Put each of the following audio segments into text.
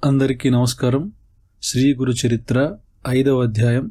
అందరికీ నమస్కారం శ్రీ గురు చరిత్ర ఐదవ అధ్యాయం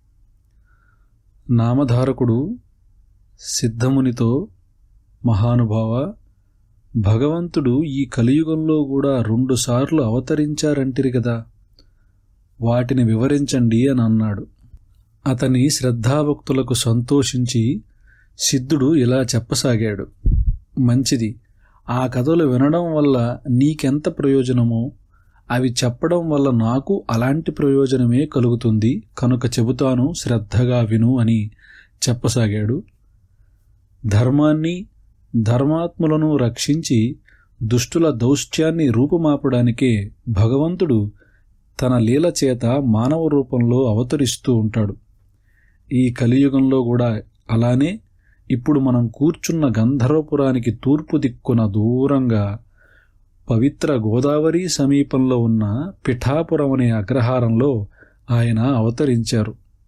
నామధారకుడు సిద్ధమునితో మహానుభావ భగవంతుడు ఈ కలియుగంలో కూడా రెండుసార్లు అవతరించారంటిరి కదా వాటిని వివరించండి అని అన్నాడు అతని శ్రద్ధాభక్తులకు సంతోషించి సిద్ధుడు ఇలా చెప్పసాగాడు మంచిది ఆ కథలు వినడం వల్ల నీకెంత ప్రయోజనమో అవి చెప్పడం వల్ల నాకు అలాంటి ప్రయోజనమే కలుగుతుంది కనుక చెబుతాను శ్రద్ధగా విను అని చెప్పసాగాడు ధర్మాన్ని ధర్మాత్ములను రక్షించి దుష్టుల దౌష్ట్యాన్ని రూపుమాపడానికే భగవంతుడు తన లీల చేత మానవ రూపంలో అవతరిస్తూ ఉంటాడు ఈ కలియుగంలో కూడా అలానే ఇప్పుడు మనం కూర్చున్న గంధర్వపురానికి తూర్పు దిక్కున దూరంగా పవిత్ర గోదావరి సమీపంలో ఉన్న పిఠాపురం అనే అగ్రహారంలో ఆయన అవతరించారు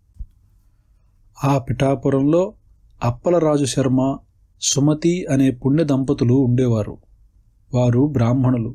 ఆ పిఠాపురంలో అప్పలరాజు శర్మ సుమతి అనే పుణ్య దంపతులు ఉండేవారు వారు బ్రాహ్మణులు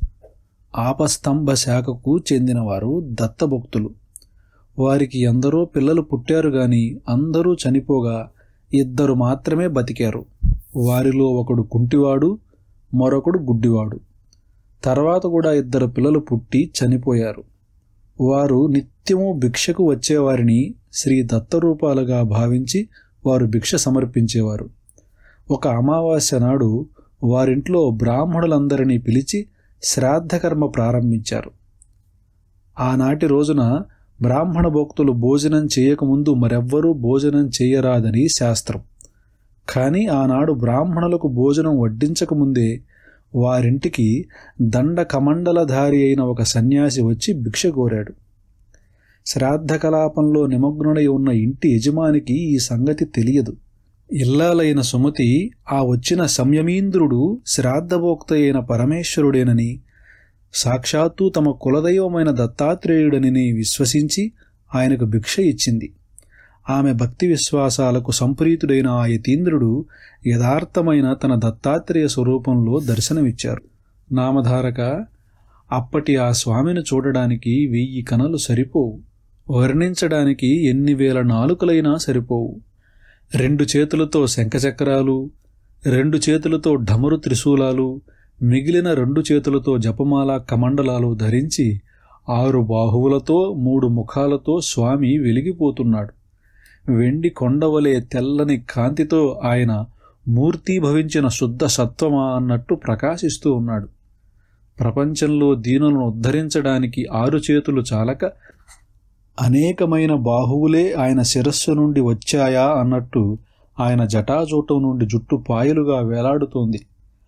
ఆపస్తంభ శాఖకు చెందినవారు దత్తభక్తులు వారికి ఎందరో పిల్లలు పుట్టారు గాని అందరూ చనిపోగా ఇద్దరు మాత్రమే బతికారు వారిలో ఒకడు కుంటివాడు మరొకడు గుడ్డివాడు తర్వాత కూడా ఇద్దరు పిల్లలు పుట్టి చనిపోయారు వారు నిత్యము భిక్షకు వచ్చేవారిని శ్రీ దత్తరూపాలుగా భావించి వారు భిక్ష సమర్పించేవారు ఒక అమావాస్య నాడు వారింట్లో బ్రాహ్మణులందరినీ పిలిచి శ్రాద్ధకర్మ ప్రారంభించారు ఆనాటి రోజున బ్రాహ్మణ భక్తులు భోజనం చేయకముందు మరెవ్వరూ భోజనం చేయరాదని శాస్త్రం కానీ ఆనాడు బ్రాహ్మణులకు భోజనం వడ్డించకముందే వారింటికి దండ కమండలధారి అయిన ఒక సన్యాసి వచ్చి భిక్ష కోరాడు శ్రాద్ధ కలాపంలో నిమగ్నుడై ఉన్న ఇంటి యజమానికి ఈ సంగతి తెలియదు ఇల్లాలైన సుమతి ఆ వచ్చిన సంయమీంద్రుడు శ్రాద్ధభోక్త అయిన పరమేశ్వరుడేనని సాక్షాత్తు తమ కులదైవమైన దత్తాత్రేయుడని విశ్వసించి ఆయనకు భిక్ష ఇచ్చింది ఆమె భక్తి విశ్వాసాలకు సంప్రీతుడైన ఆ యతీంద్రుడు యథార్థమైన తన దత్తాత్రేయ స్వరూపంలో దర్శనమిచ్చారు నామధారక అప్పటి ఆ స్వామిని చూడడానికి వెయ్యి కనలు సరిపోవు వర్ణించడానికి ఎన్ని వేల నాలుకలైనా సరిపోవు రెండు చేతులతో శంఖచక్రాలు రెండు చేతులతో ఢమరు త్రిశూలాలు మిగిలిన రెండు చేతులతో జపమాల కమండలాలు ధరించి ఆరు బాహువులతో మూడు ముఖాలతో స్వామి వెలిగిపోతున్నాడు వెండి కొండవలే తెల్లని కాంతితో ఆయన మూర్తీభవించిన శుద్ధ సత్వమా అన్నట్టు ప్రకాశిస్తూ ఉన్నాడు ప్రపంచంలో దీనులను ఉద్ధరించడానికి ఆరు చేతులు చాలక అనేకమైన బాహువులే ఆయన శిరస్సు నుండి వచ్చాయా అన్నట్టు ఆయన జటాజూటం నుండి జుట్టు పాయలుగా వేలాడుతోంది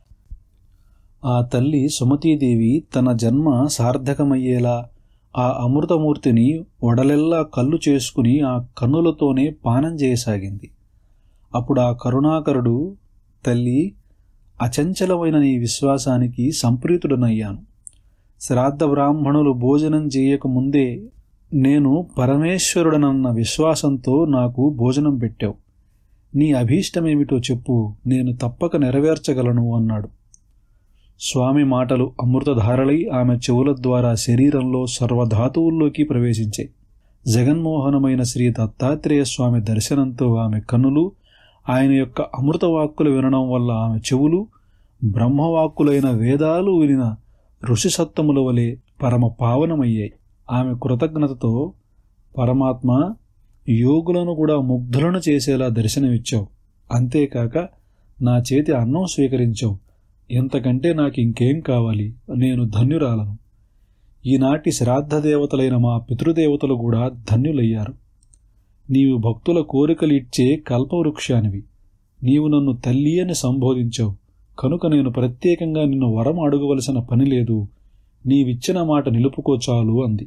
ఆ తల్లి సుమతీదేవి తన జన్మ సార్థకమయ్యేలా ఆ అమృతమూర్తిని వడలెల్లా కళ్ళు చేసుకుని ఆ కన్నులతోనే పానం చేయసాగింది అప్పుడు ఆ కరుణాకరుడు తల్లి అచంచలమైన నీ విశ్వాసానికి సంప్రీతుడనయ్యాను శ్రాద్ధ బ్రాహ్మణులు భోజనం చేయకముందే నేను పరమేశ్వరుడనన్న విశ్వాసంతో నాకు భోజనం పెట్టావు నీ అభీష్టమేమిటో చెప్పు నేను తప్పక నెరవేర్చగలను అన్నాడు స్వామి మాటలు అమృతధారలై ఆమె చెవుల ద్వారా శరీరంలో సర్వధాతువుల్లోకి ప్రవేశించాయి జగన్మోహనమైన శ్రీ దత్తాత్రేయ స్వామి దర్శనంతో ఆమె కన్నులు ఆయన యొక్క అమృతవాక్కులు వినడం వల్ల ఆమె చెవులు బ్రహ్మవాక్కులైన వేదాలు వినిన ఋషి సత్తముల వలె పరమ పావనమయ్యాయి ఆమె కృతజ్ఞతతో పరమాత్మ యోగులను కూడా ముగ్ధులను చేసేలా దర్శనమిచ్చావు అంతేకాక నా చేతి అన్నం స్వీకరించావు ఎంతకంటే నాకు ఇంకేం కావాలి నేను ధన్యురాలను ఈనాటి శ్రాద్ధ దేవతలైన మా పితృదేవతలు కూడా ధన్యులయ్యారు నీవు భక్తుల కోరికలు ఇచ్చే కల్పవృక్షానివి నీవు నన్ను తల్లి అని సంబోధించావు కనుక నేను ప్రత్యేకంగా నిన్ను వరం అడగవలసిన పని లేదు నీవిచ్చిన మాట నిలుపుకోచాలు అంది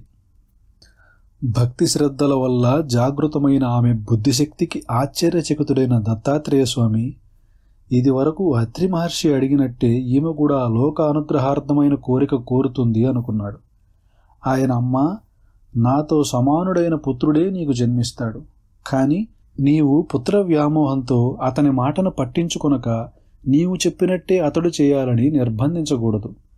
భక్తి శ్రద్ధల వల్ల జాగృతమైన ఆమె బుద్ధిశక్తికి ఆశ్చర్యచకితుడైన దత్తాత్రేయ స్వామి ఇది వరకు అత్రి మహర్షి అడిగినట్టే ఈమె కూడా లోక అనుగ్రహార్థమైన కోరిక కోరుతుంది అనుకున్నాడు ఆయన అమ్మ నాతో సమానుడైన పుత్రుడే నీకు జన్మిస్తాడు కానీ నీవు పుత్ర వ్యామోహంతో అతని మాటను పట్టించుకొనక నీవు చెప్పినట్టే అతడు చేయాలని నిర్బంధించకూడదు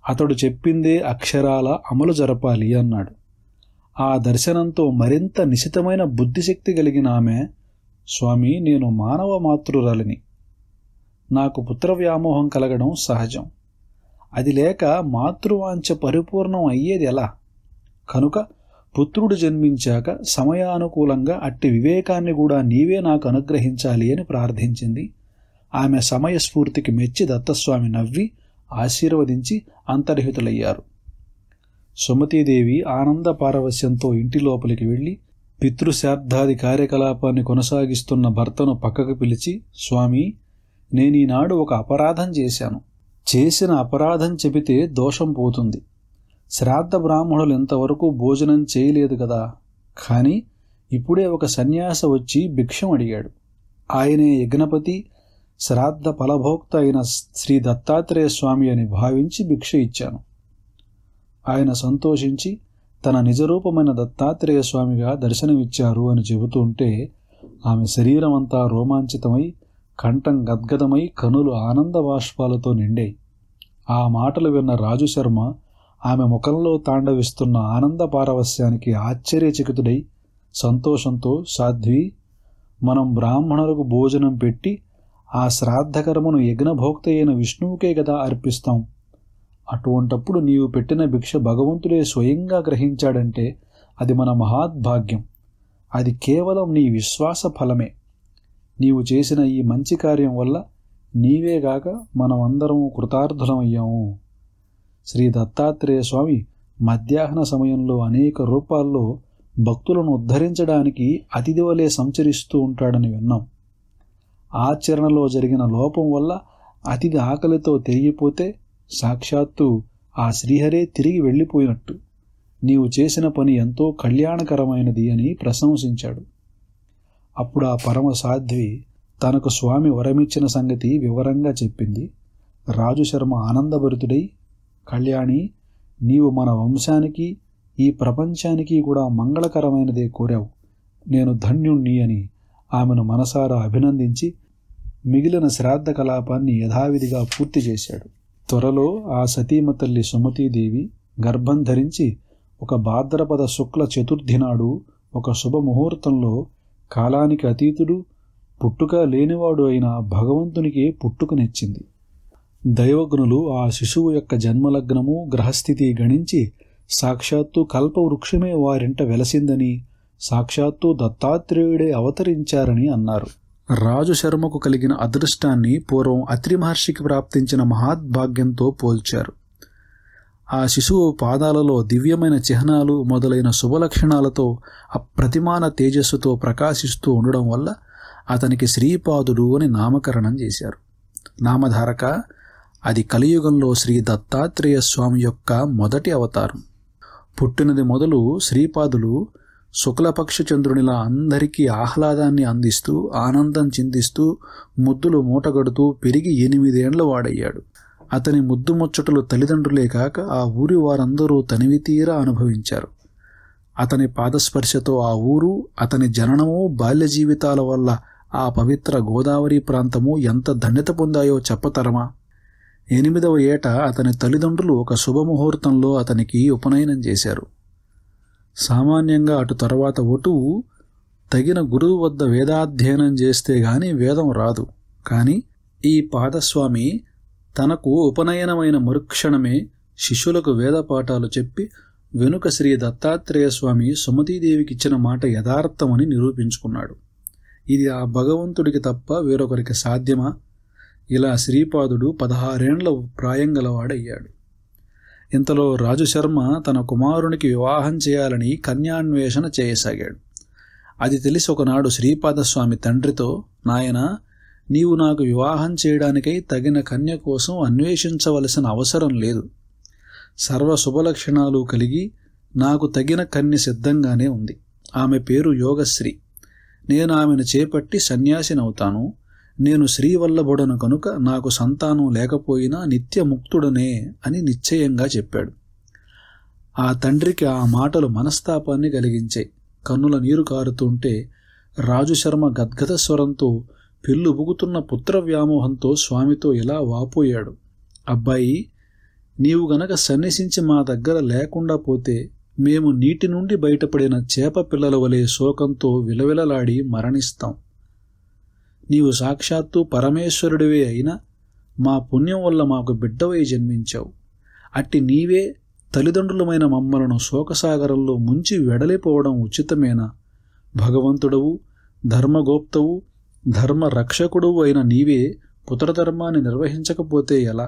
అతడు చెప్పిందే అక్షరాల అమలు జరపాలి అన్నాడు ఆ దర్శనంతో మరింత నిశితమైన బుద్ధిశక్తి కలిగిన ఆమె స్వామి నేను మానవ మాతృరలిని నాకు పుత్ర వ్యామోహం కలగడం సహజం అది లేక మాతృవాంఛ పరిపూర్ణం అయ్యేది ఎలా కనుక పుత్రుడు జన్మించాక సమయానుకూలంగా అట్టి వివేకాన్ని కూడా నీవే నాకు అనుగ్రహించాలి అని ప్రార్థించింది ఆమె సమయస్ఫూర్తికి మెచ్చి దత్తస్వామి నవ్వి ఆశీర్వదించి అంతర్హితులయ్యారు సుమతీదేవి ఆనంద పారవస్యంతో ఇంటి లోపలికి వెళ్ళి పితృశాబ్దాది కార్యకలాపాన్ని కొనసాగిస్తున్న భర్తను పక్కకు పిలిచి స్వామి నేనీనాడు ఒక అపరాధం చేశాను చేసిన అపరాధం చెబితే దోషం పోతుంది శ్రాద్ధ బ్రాహ్మణులు ఇంతవరకు భోజనం చేయలేదు కదా కానీ ఇప్పుడే ఒక సన్యాస వచ్చి భిక్షం అడిగాడు ఆయనే యజ్ఞపతి శ్రాద్ధ ఫలభోక్త అయిన శ్రీ దత్తాత్రేయ స్వామి అని భావించి భిక్ష ఇచ్చాను ఆయన సంతోషించి తన నిజరూపమైన దత్తాత్రేయ స్వామిగా దర్శనమిచ్చారు అని చెబుతుంటే ఆమె శరీరం అంతా రోమాంచితమై కంఠం గద్గదమై కనులు ఆనంద బాష్పాలతో నిండాయి ఆ మాటలు విన్న రాజు శర్మ ఆమె ముఖంలో తాండవిస్తున్న ఆనంద పారవస్యానికి ఆశ్చర్యచకితుడై సంతోషంతో సాధ్వి మనం బ్రాహ్మణులకు భోజనం పెట్టి ఆ శ్రాద్ధకర్మను యజ్ఞభోక్త అయిన విష్ణువుకే కదా అర్పిస్తాం అటువంటప్పుడు నీవు పెట్టిన భిక్ష భగవంతుడే స్వయంగా గ్రహించాడంటే అది మన మహాద్భాగ్యం అది కేవలం నీ విశ్వాస ఫలమే నీవు చేసిన ఈ మంచి కార్యం వల్ల నీవేగాక మనమందరం కృతార్థులమయ్యాము శ్రీ దత్తాత్రేయ స్వామి మధ్యాహ్న సమయంలో అనేక రూపాల్లో భక్తులను ఉద్ధరించడానికి అతిథి వలె సంచరిస్తూ ఉంటాడని విన్నాం ఆచరణలో జరిగిన లోపం వల్ల అతిథి ఆకలితో తిరిగిపోతే సాక్షాత్తు ఆ శ్రీహరే తిరిగి వెళ్ళిపోయినట్టు నీవు చేసిన పని ఎంతో కళ్యాణకరమైనది అని ప్రశంసించాడు అప్పుడు ఆ పరమ సాధ్వి తనకు స్వామి వరమిచ్చిన సంగతి వివరంగా చెప్పింది రాజు శర్మ ఆనందభరితుడై కళ్యాణి నీవు మన వంశానికి ఈ ప్రపంచానికి కూడా మంగళకరమైనదే కోరావు నేను ధన్యుణ్ణి అని ఆమెను మనసారా అభినందించి మిగిలిన శ్రాద్ధ కలాపాన్ని యథావిధిగా పూర్తి చేశాడు త్వరలో ఆ సతీమ తల్లి సుమతీదేవి గర్భం ధరించి ఒక భాద్రపద శుక్ల చతుర్థి నాడు ఒక శుభముహూర్తంలో కాలానికి అతీతుడు పుట్టుక లేనివాడు అయిన భగవంతునికి పుట్టుకనిచ్చింది దైవజ్ఞులు ఆ శిశువు యొక్క జన్మలగ్నము గ్రహస్థితి గణించి సాక్షాత్తు కల్పవృక్షమే వారింట వెలసిందని సాక్షాత్తు దత్తాత్రేయుడే అవతరించారని అన్నారు రాజు శర్మకు కలిగిన అదృష్టాన్ని పూర్వం అత్రి మహర్షికి ప్రాప్తించిన మహాద్భాగ్యంతో పోల్చారు ఆ శిశువు పాదాలలో దివ్యమైన చిహ్నాలు మొదలైన శుభలక్షణాలతో అప్రతిమాన తేజస్సుతో ప్రకాశిస్తూ ఉండడం వల్ల అతనికి శ్రీపాదుడు అని నామకరణం చేశారు నామధారక అది కలియుగంలో శ్రీ దత్తాత్రేయ స్వామి యొక్క మొదటి అవతారం పుట్టినది మొదలు శ్రీపాదులు శుక్లపక్ష చంద్రునిలా అందరికీ ఆహ్లాదాన్ని అందిస్తూ ఆనందం చిందిస్తూ ముద్దులు మూటగడుతూ పెరిగి ఎనిమిదేండ్ల వాడయ్యాడు అతని ముద్దు ముచ్చటలు తల్లిదండ్రులే కాక ఆ ఊరి వారందరూ తనివి తీరా అనుభవించారు అతని పాదస్పర్శతో ఆ ఊరు అతని జననము బాల్య జీవితాల వల్ల ఆ పవిత్ర గోదావరి ప్రాంతము ఎంత ధన్యత పొందాయో చెప్పతరమా ఎనిమిదవ ఏట అతని తల్లిదండ్రులు ఒక శుభముహూర్తంలో అతనికి ఉపనయనం చేశారు సామాన్యంగా అటు తర్వాత ఒటువు తగిన గురువు వద్ద వేదాధ్యయనం చేస్తే గాని వేదం రాదు కానీ ఈ పాదస్వామి తనకు ఉపనయనమైన మరుక్షణమే శిష్యులకు వేద పాఠాలు చెప్పి వెనుక శ్రీ దత్తాత్రేయ స్వామి సుమతీదేవికి ఇచ్చిన మాట యథార్థమని నిరూపించుకున్నాడు ఇది ఆ భగవంతుడికి తప్ప వేరొకరికి సాధ్యమా ఇలా శ్రీపాదుడు పదహారేండ్ల ప్రాయం గలవాడయ్యాడు ఇంతలో రాజు శర్మ తన కుమారునికి వివాహం చేయాలని కన్యాన్వేషణ చేయసాగాడు అది తెలిసి ఒకనాడు శ్రీపాదస్వామి తండ్రితో నాయన నీవు నాకు వివాహం చేయడానికై తగిన కన్య కోసం అన్వేషించవలసిన అవసరం లేదు సర్వ శుభలక్షణాలు కలిగి నాకు తగిన కన్య సిద్ధంగానే ఉంది ఆమె పేరు యోగశ్రీ నేను ఆమెను చేపట్టి సన్యాసినవుతాను నేను శ్రీవల్లభుడను కనుక నాకు సంతానం లేకపోయినా నిత్యముక్తుడనే అని నిశ్చయంగా చెప్పాడు ఆ తండ్రికి ఆ మాటలు మనస్తాపాన్ని కలిగించాయి కన్నుల నీరు కారుతుంటే రాజు శర్మ గద్గద స్వరంతో పెళ్ళుబుగుతున్న పుత్ర వ్యామోహంతో స్వామితో ఇలా వాపోయాడు అబ్బాయి నీవు గనక సన్నిసించి మా దగ్గర లేకుండా పోతే మేము నీటి నుండి బయటపడిన చేప పిల్లల వలె శోకంతో విలవిలలాడి మరణిస్తాం నీవు సాక్షాత్తు పరమేశ్వరుడివే అయినా మా పుణ్యం వల్ల మాకు బిడ్డవై జన్మించావు అట్టి నీవే తల్లిదండ్రులమైన మమ్మలను శోకసాగరంలో ముంచి వెడలిపోవడం ఉచితమేనా భగవంతుడవు ధర్మగోప్తవు ధర్మ రక్షకుడవు అయిన నీవే పుత్రధర్మాన్ని నిర్వహించకపోతే ఎలా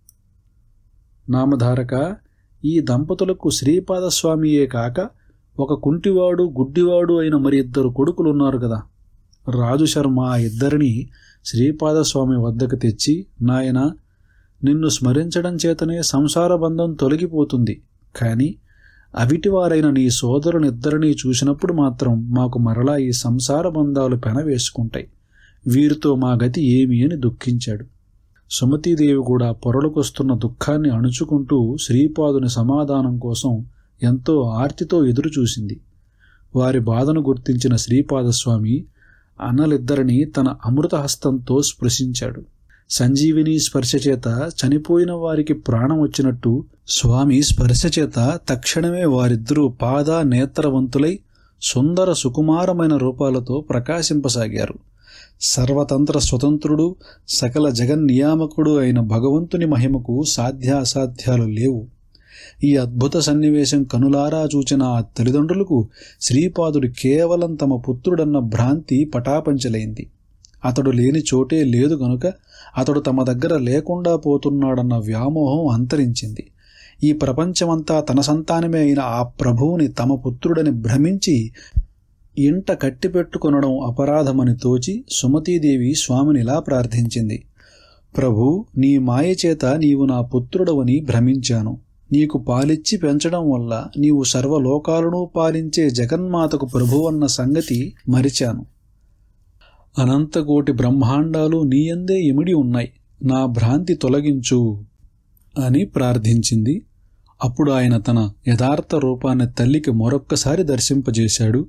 నామధారక ఈ దంపతులకు శ్రీపాదస్వామియే కాక ఒక కుంటివాడు గుడ్డివాడు అయిన మరి ఇద్దరు కొడుకులున్నారు కదా రాజు శర్మ ఆ ఇద్దరిని శ్రీపాదస్వామి వద్దకు తెచ్చి నాయన నిన్ను స్మరించడం చేతనే సంసార బంధం తొలగిపోతుంది కానీ అవిటివారైన నీ సోదరునిద్దరినీ చూసినప్పుడు మాత్రం మాకు మరలా ఈ సంసార బంధాలు పెనవేసుకుంటాయి వీరితో మా గతి ఏమి అని దుఃఖించాడు సుమతీదేవి కూడా పొరలుకొస్తున్న దుఃఖాన్ని అణుచుకుంటూ శ్రీపాదుని సమాధానం కోసం ఎంతో ఆర్తితో ఎదురుచూసింది వారి బాధను గుర్తించిన శ్రీపాదస్వామి అన్నలిద్దరినీ తన అమృత హస్తంతో స్పృశించాడు సంజీవిని స్పర్శ చేత చనిపోయిన వారికి ప్రాణం వచ్చినట్టు స్వామి స్పర్శ చేత తక్షణమే వారిద్దరూ పాద నేత్రవంతులై సుందర సుకుమారమైన రూపాలతో ప్రకాశింపసాగారు సర్వతంత్ర స్వతంత్రుడు సకల జగన్నియామకుడు అయిన భగవంతుని మహిమకు సాధ్యాసాధ్యాలు లేవు ఈ అద్భుత సన్నివేశం కనులారా చూచిన ఆ తల్లిదండ్రులకు శ్రీపాదుడు కేవలం తమ పుత్రుడన్న భ్రాంతి పటాపంచలైంది అతడు లేని చోటే లేదు గనుక అతడు తమ దగ్గర లేకుండా పోతున్నాడన్న వ్యామోహం అంతరించింది ఈ ప్రపంచమంతా తన సంతానమే అయిన ఆ ప్రభువుని తమ పుత్రుడని భ్రమించి ఇంట కట్టిపెట్టుకొనడం అపరాధమని తోచి సుమతీదేవి స్వామిని ఇలా ప్రార్థించింది ప్రభు నీ మాయ చేత నీవు నా పుత్రుడవని భ్రమించాను నీకు పాలిచ్చి పెంచడం వల్ల నీవు సర్వలోకాలను పాలించే జగన్మాతకు ప్రభువన్న సంగతి మరిచాను అనంతకోటి బ్రహ్మాండాలు నీయందే ఇమిడి ఉన్నాయి నా భ్రాంతి తొలగించు అని ప్రార్థించింది అప్పుడు ఆయన తన యథార్థ రూపాన్ని తల్లికి మరొక్కసారి దర్శింపజేశాడు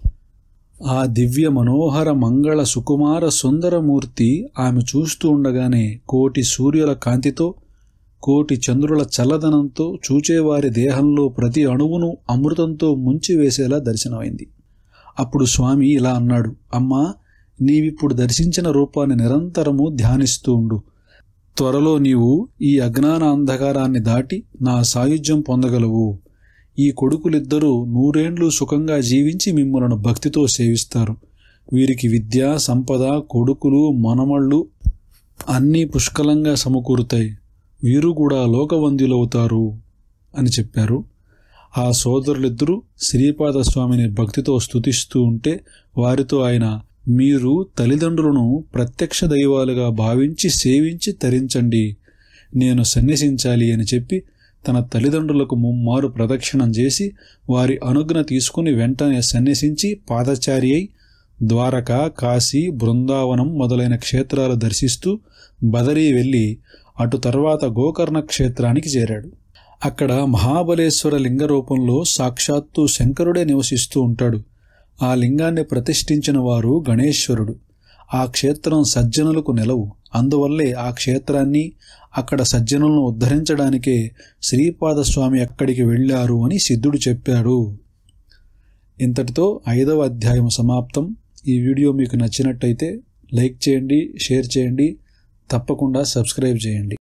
ఆ దివ్య మనోహర మంగళ సుకుమార సుందరమూర్తి ఆమె చూస్తూ ఉండగానే కోటి సూర్యుల కాంతితో కోటి చంద్రుల చల్లదనంతో చూచేవారి దేహంలో ప్రతి అణువును అమృతంతో ముంచివేసేలా దర్శనమైంది అప్పుడు స్వామి ఇలా అన్నాడు అమ్మా నీవిప్పుడు దర్శించిన రూపాన్ని నిరంతరము ధ్యానిస్తూ ఉండు త్వరలో నీవు ఈ అజ్ఞాన అంధకారాన్ని దాటి నా సాయుధ్యం పొందగలవు ఈ కొడుకులిద్దరూ నూరేండ్లు సుఖంగా జీవించి మిమ్మలను భక్తితో సేవిస్తారు వీరికి విద్య సంపద కొడుకులు మనమళ్ళు అన్నీ పుష్కలంగా సమకూరుతాయి వీరు కూడా లోకవంద్యులవుతారు అని చెప్పారు ఆ సోదరులిద్దరూ శ్రీపాద స్వామిని భక్తితో స్తుతిస్తూ ఉంటే వారితో ఆయన మీరు తల్లిదండ్రులను ప్రత్యక్ష దైవాలుగా భావించి సేవించి తరించండి నేను సన్యసించాలి అని చెప్పి తన తల్లిదండ్రులకు ముమ్మారు ప్రదక్షిణం చేసి వారి అనుజ్ఞ తీసుకుని వెంటనే సన్యసించి పాదచారి అయి ద్వారక కాశీ బృందావనం మొదలైన క్షేత్రాలు దర్శిస్తూ బదరీ వెళ్ళి అటు తర్వాత గోకర్ణ క్షేత్రానికి చేరాడు అక్కడ మహాబలేశ్వర లింగ రూపంలో సాక్షాత్తు శంకరుడే నివసిస్తూ ఉంటాడు ఆ లింగాన్ని ప్రతిష్ఠించిన వారు గణేశ్వరుడు ఆ క్షేత్రం సజ్జనులకు నిలవు అందువల్లే ఆ క్షేత్రాన్ని అక్కడ సజ్జనులను ఉద్ధరించడానికే శ్రీపాదస్వామి అక్కడికి వెళ్ళారు అని సిద్ధుడు చెప్పాడు ఇంతటితో ఐదవ అధ్యాయం సమాప్తం ఈ వీడియో మీకు నచ్చినట్టయితే లైక్ చేయండి షేర్ చేయండి తప్పకుండా సబ్స్క్రైబ్ చేయండి